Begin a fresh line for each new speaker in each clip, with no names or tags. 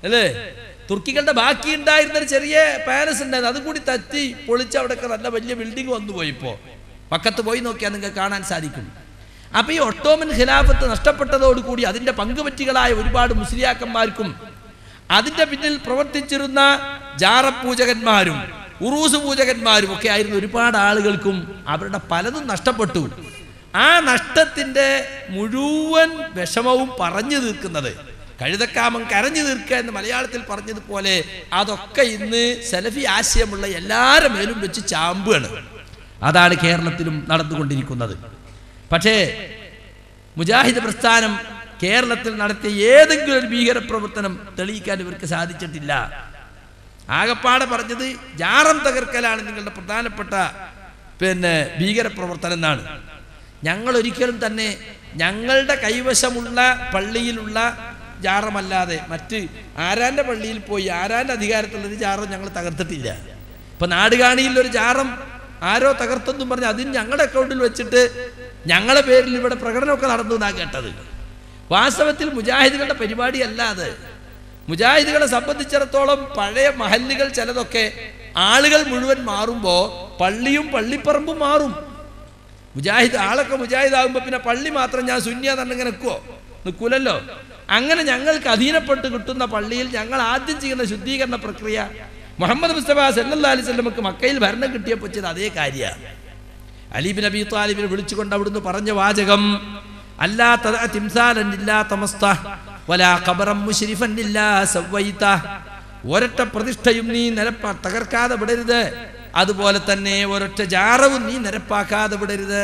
അല്ലേ തുർക്കികളുടെ ബാക്കി ഉണ്ടായിരുന്ന ഒരു ചെറിയ പാലസ് ഉണ്ടായിരുന്നു അതും കൂടി തത്തി പൊളിച്ച് അവിടെയൊക്കെ നല്ല വലിയ ബിൽഡിംഗ് വന്നു പോയി ഇപ്പോൾ പക്കത്ത് പോയി നോക്കിയാൽ നിങ്ങൾക്ക് കാണാൻ സാധിക്കും അപ്പൊ ഈ ഒട്ടോമൻ ഖിലാഫത്ത് നഷ്ടപ്പെട്ടതോടുകൂടി അതിന്റെ പങ്കുപറ്റികളായ ഒരുപാട് മുസ്ലിയാക്കന്മാർക്കും അതിന്റെ പിന്നിൽ പ്രവർത്തിച്ചിരുന്ന ജാറപൂജകന്മാരും ഉറൂസ് പൂജകന്മാരും ഒക്കെ ആയിരുന്ന ഒരുപാട് ആളുകൾക്കും അവരുടെ പലതും നഷ്ടപ്പെട്ടു ആ നഷ്ടത്തിന്റെ മുഴുവൻ വിഷമവും പറഞ്ഞു തീർക്കുന്നത് കഴുതക്കാമം കരഞ്ഞു തീർക്കുക എന്ന് മലയാളത്തിൽ പറഞ്ഞതുപോലെ അതൊക്കെ ഇന്ന് സെലഫി ആശയമുള്ള എല്ലാവരുടെ മേലും വെച്ച് ചാമ്പുകയാണ് അതാണ് കേരളത്തിലും നടന്നുകൊണ്ടിരിക്കുന്നത് പക്ഷേ മുജാഹിദ് പ്രസ്ഥാനം കേരളത്തിൽ നടത്തിയ ഏതെങ്കിലും ഒരു ഭീകരപ്രവർത്തനം തെളിയിക്കാൻ ഇവർക്ക് സാധിച്ചിട്ടില്ല ആകപ്പാടെ പറഞ്ഞത് ജാറം തകർക്കലാണ് നിങ്ങളുടെ പ്രധാനപ്പെട്ട പിന്നെ ഭീകരപ്രവർത്തനം എന്നാണ് ഞങ്ങൾ ഒരിക്കലും തന്നെ ഞങ്ങളുടെ കൈവശമുള്ള പള്ളിയിലുള്ള ജാറമല്ലാതെ മറ്റ് ആരാന്റെ പള്ളിയിൽ പോയി ആരാന്റെ അധികാരത്തിലുള്ളൊരു ജാറം ഞങ്ങൾ തകർത്തിട്ടില്ല ഇപ്പൊ നാടുകാണിയിൽ ഒരു ജാറം ആരോ തകർത്തെന്നും പറഞ്ഞ് അതിന് ഞങ്ങളുടെ അക്കൗണ്ടിൽ വെച്ചിട്ട് ഞങ്ങളുടെ പേരിൽ ഇവിടെ പ്രകടനമൊക്കെ നടന്നു എന്നാ കേട്ടത് വാസ്തവത്തിൽ മുജാഹിദുകളുടെ പരിപാടി അല്ലാതെ മുജാഹിദുകളെ സംബന്ധിച്ചിടത്തോളം പഴയ മഹല്ലുകൾ ചിലതൊക്കെ ആളുകൾ മുഴുവൻ മാറുമ്പോൾ പള്ളിയും പള്ളിപ്പറമ്പും മാറും മുജാഹിദ് ആളൊക്കെ മുജാഹിദ് ആകുമ്പോൾ പിന്നെ പള്ളി മാത്രം ഞാൻ ശൂന്യ തന്നെ നിൽക്കുവോ നിൽക്കൂലല്ലോ അങ്ങനെ ഞങ്ങൾക്ക് അധീനപ്പെട്ട് കിട്ടുന്ന പള്ളിയിൽ ഞങ്ങൾ ആദ്യം ചെയ്യുന്ന ശുദ്ധീകരണ പ്രക്രിയ മുഹമ്മദ് മുസ്തഫ സല്ലാ അലൈഹി സ്വലമക്ക് മക്കയിൽ ഭരണം കിട്ടിയപ്പോൾ ചെയ്ത അതേ കാര്യമാണ് അലീബിൻ അബി താലിബിനെ വിളിച്ചുകൊണ്ട് അവിടുന്ന് പറഞ്ഞ വാചകം അല്ലാ തദഅ തിംസാലൻ ഇല്ലാ തമസ്ത വലാ ഖബറൻ മുശ്രിഫൻ ഇല്ലാ സവ്വൈത ഒരൊറ്റ പ്രതിഷ്ഠയും നീ നിരപ്പ തകർക്കാതെ വിടരുത് അതുപോലെ തന്നെ ഒരൊറ്റ ജാറവും നീ നിരപ്പാക്കാതെ വിടരുത്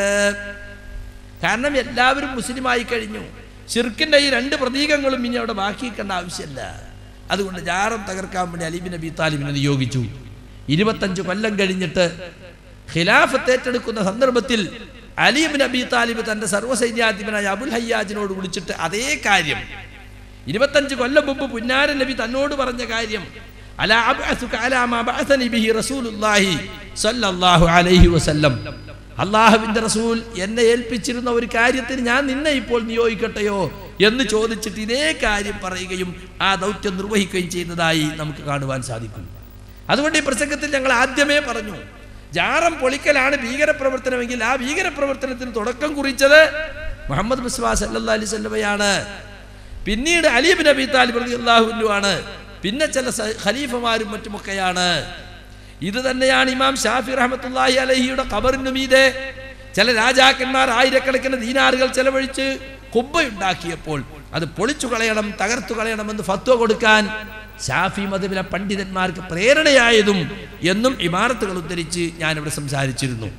കാരണം എല്ലാവരും മുസ്ലിമായി കഴിഞ്ഞു ഷിർക്കിന്റെ ഈ രണ്ട് പ്രതീകങ്ങളും ഇനി അവിടെ ബാക്കിയേക്കേണ്ട ആവശ്യമില്ല അതുകൊണ്ട് ജാറം തകർക്കാൻ വേണ്ടി അലീബിൻ അബി താലിബിനെ നിയോഗിച്ചു ഇരുപത്തഞ്ച് കൊല്ലം കഴിഞ്ഞിട്ട് ഖിലാഫത്ത് ഏറ്റെടുക്കുന്ന സന്ദർഭത്തിൽ അലീബിൻ അബി താലിബ് തന്റെ സർവ്വസൈന്യാധിപനായ അബുൽ ഹയ്യാജിനോട് വിളിച്ചിട്ട് അതേ കാര്യം ഇരുപത്തഞ്ച് കൊല്ലം മുമ്പ് പുന്നാരൻ നബി തന്നോട് പറഞ്ഞ കാര്യം അലാ അബ്അസുക അലാ മാ ബഅസനി ബിഹി റസൂലുള്ളാഹി സ്വല്ലല്ലാഹു അലൈഹി വസല്ലം അള്ളാഹുവിന്റെ റസൂൽ എന്നെ ഏൽപ്പിച്ചിരുന്ന ഒരു കാര്യത്തിന് ഞാൻ നിന്നെ ഇപ്പോൾ നിയോഗിക്കട്ടെയോ എന്ന് ചോദിച്ചിട്ട് ഇതേ കാര്യം പറയുകയും ആ ദൗത്യം നിർവഹിക്കുകയും ചെയ്യുന്നതായി നമുക്ക് കാണുവാൻ സാധിക്കും അതുകൊണ്ട് ഈ പ്രസംഗത്തിൽ ഞങ്ങൾ ആദ്യമേ പറഞ്ഞു ജാറം പൊളിക്കലാണ് ഭീകരപ്രവർത്തനമെങ്കിൽ ആ ഭീകരപ്രവർത്തനത്തിന് തുടക്കം കുറിച്ചത് മുഹമ്മദ് മുസ്വാ സല്ലാ അലൈഹി സ്വല്ലമയാണ് പിന്നീട് അലീബ് നബി താലിബ് റളിയല്ലാഹു ആണ് പിന്നെ ചില സ- ഖലീഫമാരും മറ്റുമൊക്കെയാണ് ഇത് തന്നെയാണ് ഇമാം ഷാഫി റഹ്മത്തുള്ളാഹി അലഹിയുടെ ഖബറിനു മീതെ ചില രാജാക്കന്മാർ ആയിരക്കണക്കിന് ദീനാറുകൾ ചെലവഴിച്ച് കുബ്ബയുണ്ടാക്കിയപ്പോൾ അത് പൊളിച്ചു കളയണം തകർത്തു കളയണമെന്ന് ഫത്വ കൊടുക്കാൻ ഷാഫി മതബിലെ പണ്ഡിതന്മാർക്ക് പ്രേരണയായതും എന്നും ഇമാരത്തുകൾ ഉദ്ധരിച്ച് ഞാനിവിടെ സംസാരിച്ചിരുന്നു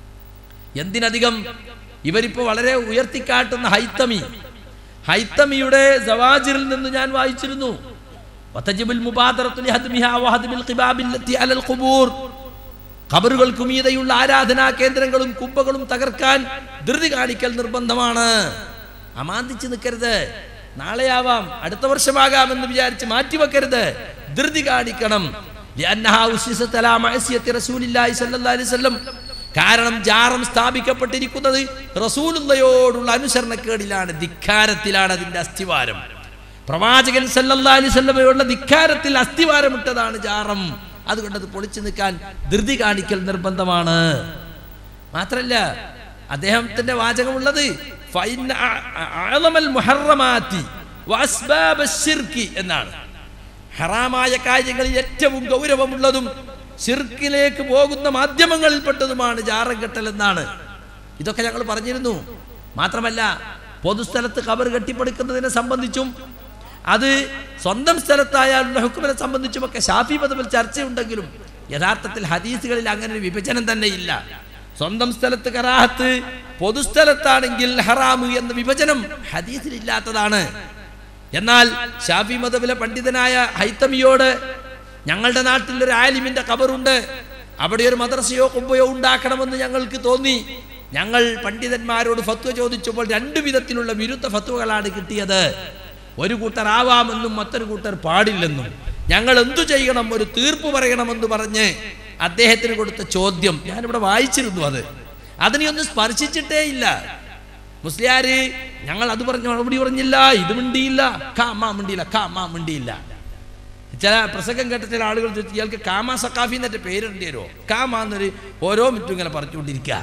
എന്തിനധികം ഇവരിപ്പോ വളരെ ഉയർത്തിക്കാട്ടുന്ന ഹൈത്തമി ഹൈത്തമിയുടെ സവാജിറിൽ നിന്ന് ഞാൻ വായിച്ചിരുന്നു വതജിബുൽ മുബാദറത്തു ലിഹദ്മിഹാ വഹദ്മിൽ ഖിബാബില്ലത്തി അലൽ ഖുബൂർ ഖബറുകൾക്ക് മീതെയുള്ള ആരാധനാ കേന്ദ്രങ്ങളും കുമ്പകളും തകർക്കാൻ ധൃതി കാണിക്കൽ നിർബന്ധമാണ് അമാന്തിച്ച് നിൽക്കരുത് നാളെയാവാം അടുത്ത വർഷമാകാമെന്ന് വിചാരിച്ച് മാറ്റിവെക്കരുത് ധൃതി കാണിക്കണം ലിഅന്നഹാ ഉസ്സിസത് അലാ മഅസിയത്തി റസൂലില്ലാഹി സ്വല്ലല്ലാഹി അലൈഹി വസല്ലം കാരണം ജാറം സ്ഥാപിക്കപ്പെട്ടിരിക്കുന്നത് റസൂലുള്ളയോടുള്ള അനുസരണക്കേടിലാണ് ധിക്കാരത്തിലാണ് അതിന്റെ അസ്ഥിവാരം പ്രവാചകൻ സല്ലല്ലാഹു അലൈഹി വസല്ലമയോടുള്ള ധിക്കാരത്തിൽ അസ്ഥിവാരമിട്ടതാണ് ജാറം അതുകൊണ്ട് അത് പൊളിച്ചു നിൽക്കാൻ ധൃതി കാണിക്കൽ നിർബന്ധമാണ് മാത്രല്ല അദ്ദേഹത്തിന്റെ വാചകമുള്ളത് ഫൈന അ- അ- അഅളമൽ മുഹറമാത്തി വഅസ്ബാബ ശിർക്കി എന്നാണ് ഹറാമായ കാര്യങ്ങളിൽ ഏറ്റവും ഗൗരവമുള്ളതും ഷിർക്കിലേക്ക് പോകുന്ന മാധ്യമങ്ങളിൽപ്പെട്ടതുമാണ് ജാറം കെട്ടൽ എന്നാണ് ഇതൊക്കെ ഞങ്ങൾ പറഞ്ഞിരുന്നു മാത്രമല്ല പൊതുസ്ഥലത്ത് കബർ കെട്ടിപ്പടുക്കുന്നതിനെ സംബന്ധിച്ചും അത് സ്വന്തം സ്ഥലത്തായാലുള്ള ഹുക്കുമിനെ സംബന്ധിച്ചുമൊക്കെ ഷാഫി മതത്തിൽ ചർച്ചയുണ്ടെങ്കിലും യഥാർത്ഥത്തിൽ ഹദീസുകളിൽ അങ്ങനെ ഒരു വിഭജനം തന്നെ ഇല്ല സ്വന്തം സ്ഥലത്ത് കറാഹത്ത് പൊതുസ്ഥലത്താണെങ്കിൽ ഹറാമ് എന്ന വിഭജനം ഹദീസിലില്ലാത്തതാണ് എന്നാൽ ഷാഫി മതബിലെ പണ്ഡിതനായ ഹൈത്തമിയോട് ഞങ്ങളുടെ നാട്ടിൽ ഒരു ആലിമിന്റെ കബറുണ്ട് അവിടെ ഒരു മദ്രസയോ കുമ്പയോ ഉണ്ടാക്കണമെന്ന് ഞങ്ങൾക്ക് തോന്നി ഞങ്ങൾ പണ്ഡിതന്മാരോട് ഫത്വ ചോദിച്ചപ്പോൾ രണ്ടു വിധത്തിലുള്ള വിരുദ്ധ ഫത്വകളാണ് കിട്ടിയത് ഒരു കൂട്ടർ ആവാമെന്നും മറ്റൊരു കൂട്ടർ പാടില്ലെന്നും ഞങ്ങൾ എന്തു ചെയ്യണം ഒരു തീർപ്പ് പറയണമെന്ന് പറഞ്ഞ് അദ്ദേഹത്തിന് കൊടുത്ത ചോദ്യം ഞാനിവിടെ വായിച്ചിരുന്നു അത് അതിനെ ഒന്നും സ്പർശിച്ചിട്ടേ ഇല്ല മുസ്ലിയാര് ഞങ്ങൾ അത് പറഞ്ഞു മറുപടി പറഞ്ഞില്ല ഇത് മിണ്ടിയില്ല കാ മാ മിണ്ടിയില്ല കാ മാ മിണ്ടിയില്ല ചില പ്രസംഗം കേട്ട ചില ആളുകൾ ചോദിച്ചു ഇയാൾക്ക് കാമ സക്കാഫി എന്നിട്ട് പേരിടേണ്ടി വരുമോ കാമ എന്നൊരു ഓരോ മിനിറ്റും ഇങ്ങനെ പറഞ്ഞുകൊണ്ടിരിക്കുക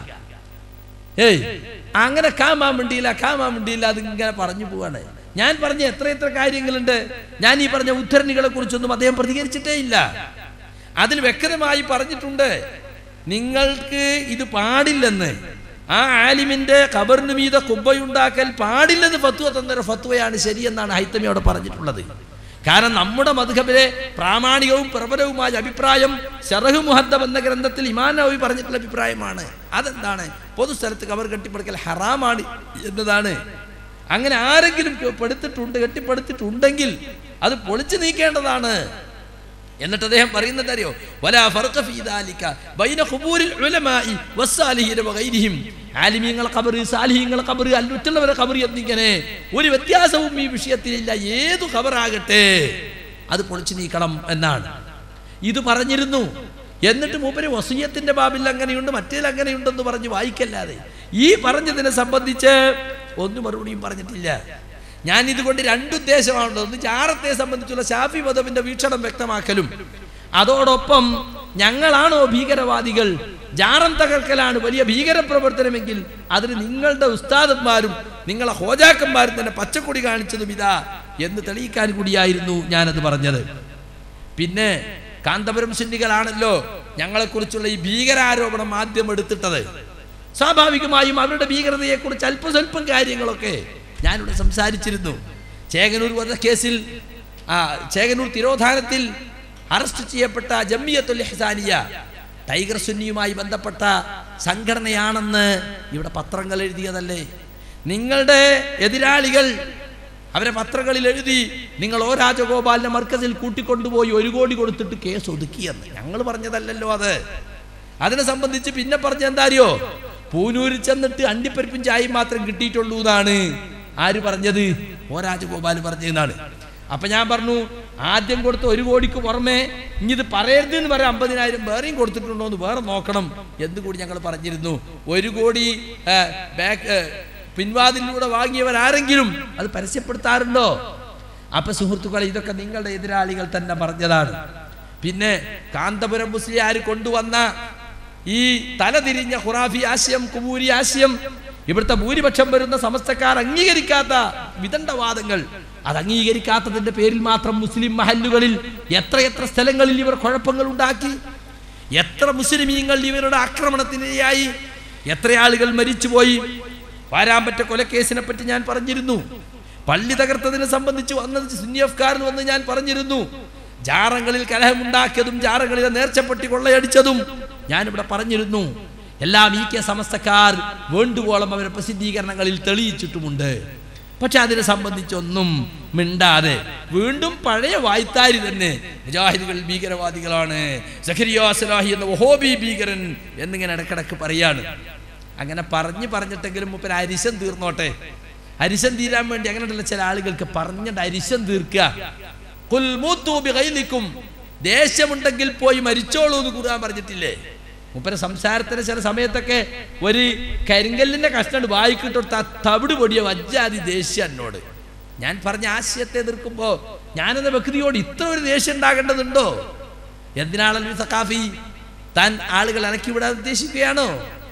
ഏയ് അങ്ങനെ കാമാൻ മിണ്ടിയില്ല കാമാൻ മിണ്ടിയില്ല അതിങ്ങനെ പറഞ്ഞു പോവാണ് ഞാൻ പറഞ്ഞ എത്ര എത്ര കാര്യങ്ങളുണ്ട് ഞാൻ ഈ പറഞ്ഞ ഉദ്ധരണികളെ കുറിച്ചൊന്നും അദ്ദേഹം പ്രതികരിച്ചിട്ടേ ഇല്ല അതിൽ വ്യക്തമായി പറഞ്ഞിട്ടുണ്ട് നിങ്ങൾക്ക് ഇത് പാടില്ലെന്ന് ആ ആലിമിന്റെ ഖബറിന് മീത കുബ്ബയുണ്ടാക്കൽ പാടില്ലെന്ന് ഫത്വ തന്നൊരു ഫത്വയാണ് ശരിയെന്നാണ് ഹൈത്തമി അവിടെ പറഞ്ഞിട്ടുള്ളത് കാരണം നമ്മുടെ മധുഹബിലെ പ്രാമാണികവും പ്രബലവുമായ അഭിപ്രായം ഷറഹ് മുഹദ്ദബ് എന്ന ഗ്രന്ഥത്തിൽ ഇമാൻ നബി പറഞ്ഞിട്ടുള്ള അഭിപ്രായമാണ് അതെന്താണ് പൊതുസ്ഥലത്ത് കബർ കെട്ടിപ്പടുക്കൽ ഹറാമാണ് എന്നതാണ് അങ്ങനെ ആരെങ്കിലും പെടുത്തിട്ടുണ്ട് കെട്ടിപ്പടുത്തിട്ടുണ്ടെങ്കിൽ അത് പൊളിച്ചു നീക്കേണ്ടതാണ് എന്നിട്ട് അദ്ദേഹം പറയുന്നത് അറിയോ വലാ ഫർഖ ഫീ ദാലിക ബൈന ഖുബൂരിൽ ഉലമാഇ വസ്സാലിഹീന വഗൈരിഹിം ആലിമീങ്ങളെ ഖബർ സാലിഹീങ്ങളെ ഖബർ അല്ലുറ്റുള്ളവരെ ഖബർ എന്നിങ്ങനെ ഒരു വ്യത്യാസവും ഈ വിഷയത്തിലില്ല ഏതു ഖബറാകട്ടെ അത് പൊളിച്ചു നീക്കണം എന്നാണ് ഇത് പറഞ്ഞിരുന്നു എന്നിട്ട് മൂപ്പര് വസീയത്തിന്റെ ബാബിൽ അങ്ങനെയുണ്ട് മറ്റേൽ അങ്ങനെയുണ്ടെന്ന് പറഞ്ഞ് വായിക്കല്ലാതെ ഈ പറഞ്ഞതിനെ സംബന്ധിച്ച് ഒന്നും മറുപടിയും പറഞ്ഞിട്ടില്ല ഞാൻ ഇതുകൊണ്ട് രണ്ടുദ്ദേശമാണുള്ളത് ഒന്ന് ജാറത്തെ സംബന്ധിച്ചുള്ള ഷാഫി മതവിന്റെ വീക്ഷണം വ്യക്തമാക്കലും അതോടൊപ്പം ഞങ്ങളാണോ ഭീകരവാദികൾ ജാറം തകർക്കലാണ് വലിയ ഭീകരപ്രവർത്തനമെങ്കിൽ അതിന് നിങ്ങളുടെ ഉസ്താദന്മാരും നിങ്ങളെ ഹോജാക്കന്മാരും തന്നെ പച്ചക്കൊടി കാണിച്ചതും ഇതാ എന്ന് തെളിയിക്കാൻ കൂടിയായിരുന്നു ഞാനത് പറഞ്ഞത് പിന്നെ കാന്തപുരം സുന്നികളാണല്ലോ ഞങ്ങളെക്കുറിച്ചുള്ള ഈ ഭീകരാരോപണം ആദ്യം എടുത്തിട്ടത് സ്വാഭാവികമായും അവരുടെ ഭീകരതയെക്കുറിച്ച് അല്പം സ്വല്പം കാര്യങ്ങളൊക്കെ ഞാനിവിടെ സംസാരിച്ചിരുന്നു ചേകനൂർ വധ കേസിൽ ആ ചേകനൂർ തിരോധാനത്തിൽ അറസ്റ്റ് ചെയ്യപ്പെട്ട ജമ്മിയത്തുൽ ഇഹ്സാനിയ ടൈഗർ സുന്നിയുമായി ബന്ധപ്പെട്ട സംഘടനയാണെന്ന് ഇവിടെ പത്രങ്ങൾ എഴുതിയതല്ലേ നിങ്ങളുടെ എതിരാളികൾ അവരെ പത്രങ്ങളിൽ എഴുതി നിങ്ങൾ ഓ രാജഗോപാലിനെ മർക്കസിൽ കൂട്ടിക്കൊണ്ടുപോയി ഒരു കോടി കൊടുത്തിട്ട് കേസ് ഒതുക്കിയെന്ന് ഞങ്ങൾ പറഞ്ഞതല്ലല്ലോ അത് അതിനെ സംബന്ധിച്ച് പിന്നെ പറഞ്ഞ എന്താ അറിയോ പൂനൂരിൽ ചെന്നിട്ട് അണ്ടിപ്പരിപ്പും ചായയും മാത്രം കിട്ടിയിട്ടുള്ളൂ എന്നാണ് ആര് പറഞ്ഞത് ഓ രാജഗോപാൽ പറഞ്ഞതെന്നാണ് അപ്പൊ ഞാൻ പറഞ്ഞു ആദ്യം കൊടുത്ത ഒരു കോടിക്ക് പുറമെ ഇനി ഇത് പറയരുത് എന്ന് പറയാം അമ്പതിനായിരം വേറെയും കൊടുത്തിട്ടുണ്ടോ എന്ന് വേറെ നോക്കണം എന്ന് കൂടി ഞങ്ങൾ പറഞ്ഞിരുന്നു ഒരു കോടി ആ, ബാക്ക് ആ, പിൻവാതിലൂടെ വാങ്ങിയവരാരെങ്കിലും അത് പരസ്യപ്പെടുത്താറുണ്ടോ അപ്പൊ സുഹൃത്തുക്കളെ ഇതൊക്കെ നിങ്ങളുടെ എതിരാളികൾ തന്നെ പറഞ്ഞതാണ് പിന്നെ കാന്തപുരം മുസ്ലിയാർ കൊണ്ടുവന്ന ഈ തലതിരിഞ്ഞ ഖുറാഫി ആശയം കുബൂരി ആശയം ഇവിടുത്തെ ഭൂരിപക്ഷം വരുന്ന സമസ്തക്കാർ അംഗീകരിക്കാത്ത വിദണ്ഡവാദങ്ങൾ അത് അംഗീകരിക്കാത്തതിന്റെ പേരിൽ മാത്രം മുസ്ലിം മഹല്ലുകളിൽ എത്രയെത്ര സ്ഥലങ്ങളിൽ ഇവർ കുഴപ്പങ്ങൾ ഉണ്ടാക്കി എത്ര മുസ്ലിമീങ്ങൾ ഇവരുടെ ആക്രമണത്തിനിരയായി എത്ര ആളുകൾ മരിച്ചുപോയി വാരാമ്പറ്റ കൊലക്കേസിനെ പറ്റി ഞാൻ പറഞ്ഞിരുന്നു പള്ളി തകർത്തതിനെ സംബന്ധിച്ച് വന്നത് സുന്നിയഫ്കാരിൽ വന്ന് ഞാൻ പറഞ്ഞിരുന്നു ജാറങ്ങളിൽ കലഹമുണ്ടാക്കിയതും ജാറങ്ങളിലെ നേർച്ചപ്പെട്ടി കൊള്ളയടിച്ചതും ഞാനിവിടെ പറഞ്ഞിരുന്നു എല്ലാം ഈ കെ സമസ്തക്കാർ വേണ്ടുവോളം അവരുടെ പ്രസിദ്ധീകരണങ്ങളിൽ തെളിയിച്ചിട്ടുമുണ്ട് പക്ഷെ അതിനെ സംബന്ധിച്ചൊന്നും മിണ്ടാതെ വീണ്ടും പഴയ വായ്ത്താരി തന്നെ മുജാഹിദുകൾ ഭീകരവാദികളാണ് സഖരിയോ സലാഹി എന്ന വഹോബി ഭീകരൻ എന്നിങ്ങനെ ഇടക്കിടക്ക് പറയാണ് അങ്ങനെ പറഞ്ഞ് പറഞ്ഞിട്ടെങ്കിലും മുപ്പര് അരിശം തീർന്നോട്ടെ അരിശം തീരാൻ വേണ്ടി അങ്ങനെയുള്ള ചില ആളുകൾക്ക് പറഞ്ഞിട്ട് അരിശം തീർക്കുക കുൽ മൂത്തു ബിഗൈലിക്കും ദേശമുണ്ടെങ്കിൽ പോയി മരിച്ചോളൂ എന്ന് ഖുർആൻ പറഞ്ഞിട്ടില്ലേ മുപ്പര സംസാരത്തിന് ചില സമയത്തൊക്കെ ഒരു കരിങ്കല്ലിന്റെ കഷ്ടണ്ട് വായിക്കിട്ടൊടുത്ത ആ തവിട് പൊടിയ വജ്ജാതി ദേഷ്യം എന്നോട് ഞാൻ പറഞ്ഞ ആശയത്തെ എതിർക്കുമ്പോ ഞാനെന്ന വ്യക്തിയോട് ഇത്ര ഒരു ദേഷ്യം ഉണ്ടാകേണ്ടതുണ്ടോ എന്തിനാണല്ലോ ഈ സഖാഫി താൻ ആളുകൾ ഇറക്കി വിടാൻ ഉദ്ദേശിക്കുകയാണോ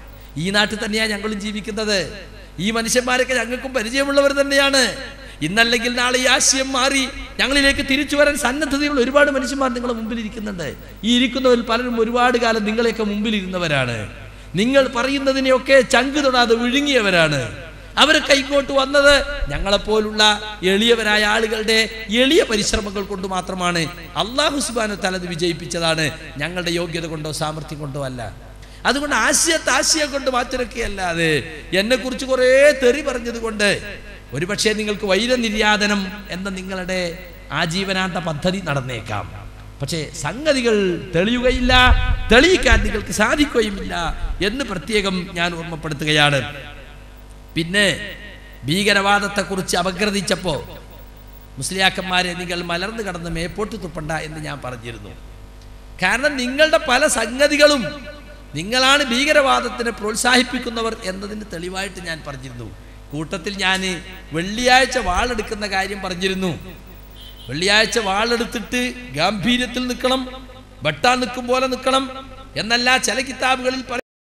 ഈ നാട്ടിൽ തന്നെയാണ് ഞങ്ങളും ജീവിക്കുന്നത് ഈ മനുഷ്യന്മാരൊക്കെ ഞങ്ങൾക്കും പരിചയമുള്ളവർ തന്നെയാണ് ഇന്നല്ലെങ്കിൽ നാളെ ഈ ആശയം മാറി ഞങ്ങളിലേക്ക് തിരിച്ചു വരാൻ സന്നദ്ധതയുള്ള ഒരുപാട് മനുഷ്യന്മാർ നിങ്ങളുടെ മുമ്പിൽ ഇരിക്കുന്നുണ്ട് ഈ ഇരിക്കുന്നവരിൽ പലരും ഒരുപാട് കാലം നിങ്ങളെയൊക്കെ മുമ്പിൽ ഇരുന്നവരാണ് നിങ്ങൾ പറയുന്നതിനെയൊക്കെ ചങ്ക് തൊടാതെ വിഴുങ്ങിയവരാണ് അവരൊക്കെ ഇങ്ങോട്ട് വന്നത് ഞങ്ങളെപ്പോലുള്ള എളിയവരായ ആളുകളുടെ എളിയ പരിശ്രമങ്ങൾ കൊണ്ട് മാത്രമാണ് അള്ളാഹു സുബാന തലത് വിജയിപ്പിച്ചതാണ് ഞങ്ങളുടെ യോഗ്യത കൊണ്ടോ സാമർഥ്യം കൊണ്ടോ അല്ല അതുകൊണ്ട് ആശയത്തെ ആശയം കൊണ്ട് മാറ്റിരക്കുകയല്ലാതെ എന്നെ കുറിച്ച് കുറേ തെറി പറഞ്ഞത് കൊണ്ട് ഒരുപക്ഷെ നിങ്ങൾക്ക് വൈരനിര്യാതനം എന്ന നിങ്ങളുടെ ആജീവനാന്ത പദ്ധതി നടന്നേക്കാം പക്ഷേ സംഗതികൾ തെളിയുകയില്ല തെളിയിക്കാൻ നിങ്ങൾക്ക് സാധിക്കുകയുമില്ല എന്ന് പ്രത്യേകം ഞാൻ ഓർമ്മപ്പെടുത്തുകയാണ് പിന്നെ ഭീകരവാദത്തെക്കുറിച്ച് അപഗ്രഥിച്ചപ്പോൾ മുസ്ലിയാക്കന്മാരെ നിങ്ങൾ മലർന്നു കടന്ന് മേപ്പോട്ട് തുപ്പണ്ട എന്ന് ഞാൻ പറഞ്ഞിരുന്നു കാരണം നിങ്ങളുടെ പല സംഗതികളും നിങ്ങളാണ് ഭീകരവാദത്തിനെ പ്രോത്സാഹിപ്പിക്കുന്നവർ എന്നതിന് തെളിവായിട്ട് ഞാൻ പറഞ്ഞിരുന്നു കൂട്ടത്തിൽ ഞാൻ വെള്ളിയാഴ്ച വാളെടുക്കുന്ന കാര്യം പറഞ്ഞിരുന്നു വെള്ളിയാഴ്ച വാളെടുത്തിട്ട് ഗാംഭീര്യത്തിൽ നിൽക്കണം വെട്ടാൻ നിൽക്കും പോലെ നിൽക്കണം എന്നല്ല ചില കിതാബുകളിൽ പറ